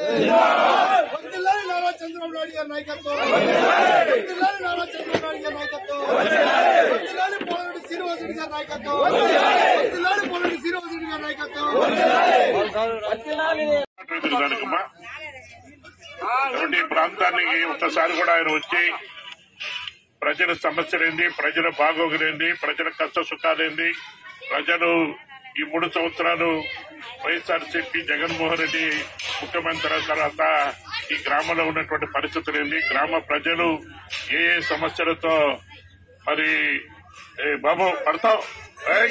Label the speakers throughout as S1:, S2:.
S1: వర్ధిల్లాలి నారా చంద్రబాబు నాయుడు గారి నాయకత్వం వర్ధిల్లాలి నారా చంద్రబాబు నాయుడు గారి నాయకత్వం వర్ధిల్లాలి పోలరెడ్డి శ్రీనివాసరెడ్డి గారి నాయకత్వం వర్ధిల్లాలి పోలరెడ్డి శ్రీనివాసరెడ్డి గారి నాయకత్వం
S2: జానకమ్మ కాబట్టి ఈ ప్రాంతానికి ఒక్కసారి కూడా ఆయన వచ్చి ప్రజల సమస్యలేంది ప్రజల బాగోగులేంది ప్రజల కష్ట సుఖాలేంది ప్రజలు ఈ మూడు సంవత్సరాలు వైఎస్ఆర్సీపీ జగన్మోహన్ రెడ్డి ముఖ్యమంత్రి అయిన తర్వాత ఈ గ్రామంలో ఉన్నటువంటి పరిస్థితులు ఏంది గ్రామ ప్రజలు ఏ ఏ సమస్యలతో మరి ఏ బాబు పడతావు ఏయ్!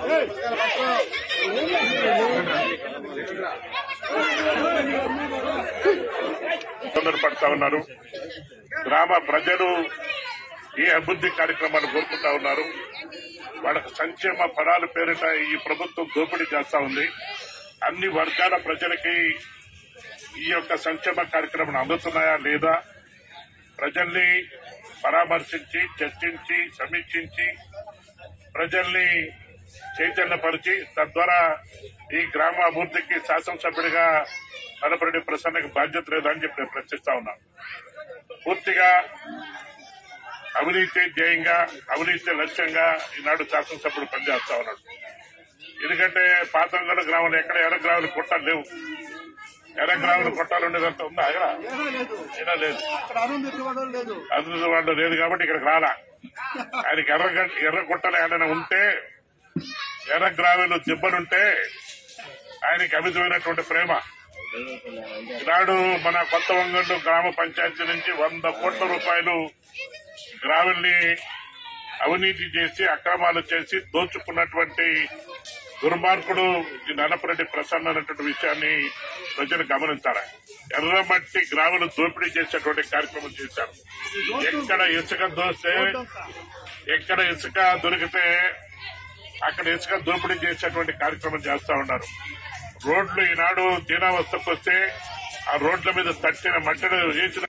S2: తొందరపడతా ఉన్నారు గ్రామ ప్రజలు ఏ అభివృద్ధి కార్యక్రమాలు కోరుకుంటా ఉన్నారు వాళ్ళకు సంక్షేమ ఫలాల పేరిట ఈ ప్రభుత్వం దోపిడీ చేస్తా ఉంది అన్ని వర్గాల ప్రజలకి ఈ యొక్క సంక్షేమ కార్యక్రమం అందుతున్నాయా లేదా ప్రజల్ని పరామర్శించి చర్చించి సమీక్షించి ప్రజల్ని చైతన్యపరిచి తద్వారా ఈ గ్రామ అభివృద్ధికి శాసనసభ్యుడిగా నలపరెడ్డి ప్రసన్నకి బాధ్యత లేదని చెప్పి నేను ప్రశ్నిస్తా ఉన్నాను పూర్తిగా అవినీతి ధ్యేయంగా అవినీతి లక్ష్యంగా ఈనాడు శాసనసభ్యుడు పనిచేస్తా ఉన్నాడు ఎందుకంటే పాతంగల గ్రామంలో ఎక్కడ ఎర్ర గ్రాములు కొట్టాలు లేవు ఎర్ర గ్రాములు కొట్టాలు ఉండేదంతా ఉందా అక్కడ ఇలా లేదు
S1: అక్కడ అరుణ్ ఎత్తుకోవడం లేదు
S2: అభివృద్ధి వాళ్ళు లేదు కాబట్టి ఇక్కడికి రాలా ఆయనకి ఎర్ర గ- ఎర్ర గుట్టలు ఏమైనా ఉంటే ఎర్ర గ్రావెలు దిబ్బలుంటే ఆయనకి అమితమైనటువంటి ప్రేమ ఈనాడు మన కొత్త వంగండు గ్రామ పంచాయతీ నుంచి వంద కోట్ల రూపాయలు గ్రావెల్ని అవినీతి చేసి అక్రమాలు చేసి దోచుకున్నటువంటి దుర్మార్గుడు ఈ నలపరెడ్డి ప్రసన్న అనేటువంటి విషయాన్ని ప్రజలు గమనించాలి ఎర్రమట్టి గ్రాములు దోపిడీ చేసేటువంటి కార్యక్రమం చేశారు ఎక్కడ ఇసుక దోస్తే ఎక్కడ ఇసుక దొరికితే అక్కడ ఇసుక దోపిడీ చేసేటువంటి కార్యక్రమం చేస్తా ఉన్నారు రోడ్లు ఈనాడు దీనావస్థకు వస్తే ఆ రోడ్ల మీద తట్టిన మట్టిని వేసిన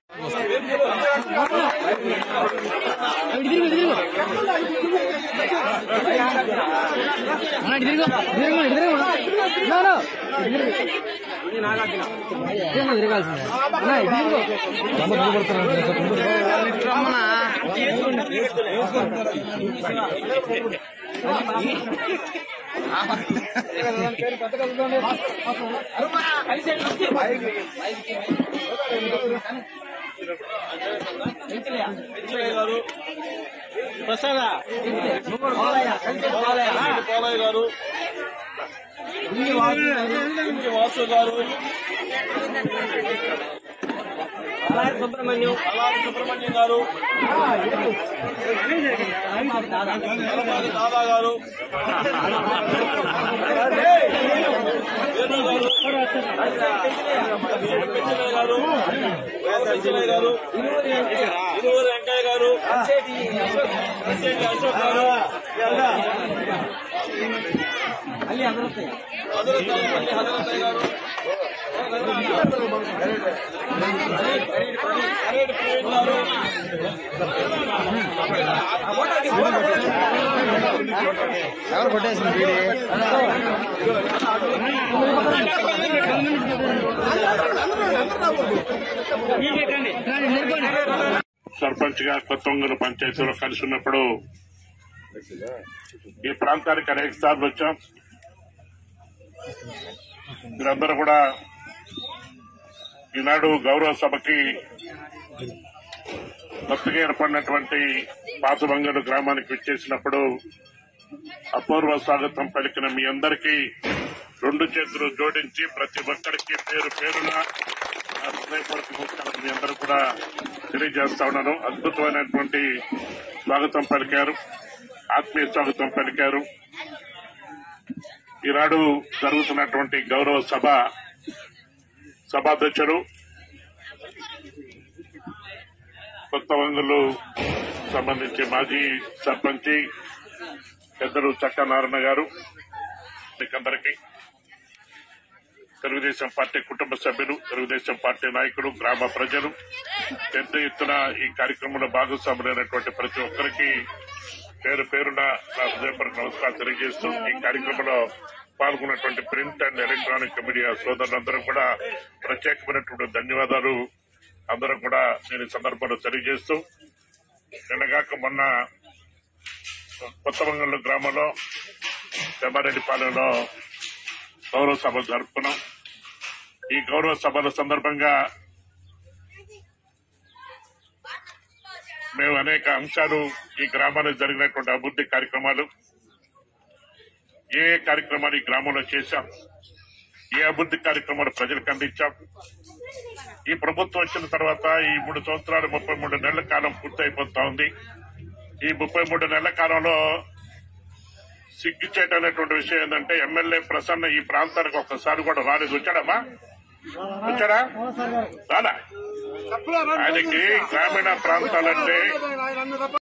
S3: అన్న ఇటు తిరుగు తిరుగు ఇటు తిరుగు నాను తిరుగు తిరగాల్సిందే అన్న ఇటు తిరుగు రమ్మన్నా
S4: పోలయ్య గారు ఇంటి వాసు గారు అలారి సుబ్రహ్మణ్యం అలారి సుబ్రహ్మణ్యం గారు దాదా గారు వేణు గారు పెంచలయ్య గారు పెంచలయ్య గారు ఇరువురు వెంకయ్య గారు అశోక్ అశోక్ గారు హజరత్ మళ్ళీ హజరత్ గారు అరేడు ప్రవీణ్ గారు
S3: ఎవరు కొట్టేసింది వీడి
S2: సర్పంచ్ గా కొత్త పంచాయతీలో కలిసి ఉన్నప్పుడు ఈ ప్రాంతానికి అనేక సార్లు వచ్చాం మీరందరూ కూడా ఈనాడు గౌరవ సభకి కొత్తగా ఏర్పడినటువంటి పాతబంగలు గ్రామానికి విచ్చేసినప్పుడు అపూర్వ స్వాగతం పలికిన మీ అందరికీ రెండు చేతులు జోడించి ప్రతి ఒక్కరికి పేరు పేరున నా హృదయపూర్వక నమస్కారం మీ అందరూ కూడా తెలియజేస్తా ఉన్నాను అద్భుతమైనటువంటి స్వాగతం పలికారు ఆత్మీయ స్వాగతం పలికారు ఈనాడు జరుగుతున్నటువంటి గౌరవ సభ సభాధ్యక్షుడు కొత్త వంగులు సంబంధించి మాజీ సర్పంచి పెద్దలు చక్క నారాయణ గారు మీకందరికీ తెలుగుదేశం పార్టీ కుటుంబ సభ్యులు తెలుగుదేశం పార్టీ నాయకులు గ్రామ ప్రజలు పెద్ద ఎత్తున ఈ కార్యక్రమంలో భాగస్వాములైనటువంటి ప్రతి ఒక్కరికి పేరు పేరున నా హృదయపూర్వక నమస్కారం తెలియజేస్తూ ఈ కార్యక్రమంలో పాల్గొన్నటువంటి ప్రింట్ అండ్ ఎలక్ట్రానిక్ మీడియా సోదరులందరూ కూడా ప్రత్యేకమైనటువంటి ధన్యవాదాలు అందరూ కూడా నేను ఈ సందర్భంలో తెలియజేస్తూ నిన్నగాక మొన్న కొత్తమంగళూరు గ్రామంలో చెమ్మారెడ్డిపాలెంలో గౌరవ సభ జరుపుకున్నాం ఈ గౌరవ సభల సందర్భంగా మేము అనేక అంశాలు ఈ గ్రామానికి జరిగినటువంటి అభివృద్ధి కార్యక్రమాలు ఏ ఏ కార్యక్రమాలు ఈ గ్రామంలో చేశాం ఏ అభివృద్ధి కార్యక్రమాలు ప్రజలకు అందించాం ఈ ప్రభుత్వం వచ్చిన తర్వాత ఈ మూడు సంవత్సరాలు ముప్పై మూడు నెలల కాలం పూర్తయిపోతా ఉంది ఈ ముప్పై మూడు నెలల కాలంలో సిగ్గుచేటనేటువంటి విషయం ఏంటంటే ఎమ్మెల్యే ప్రసన్న ఈ ప్రాంతానికి ఒక్కసారి కూడా రాలేదు వచ్చాడమ్మా వచ్చాడా రాలా ఆయనకి గ్రామీణ ప్రాంతాలంటే
S1: ఆయన అన్ని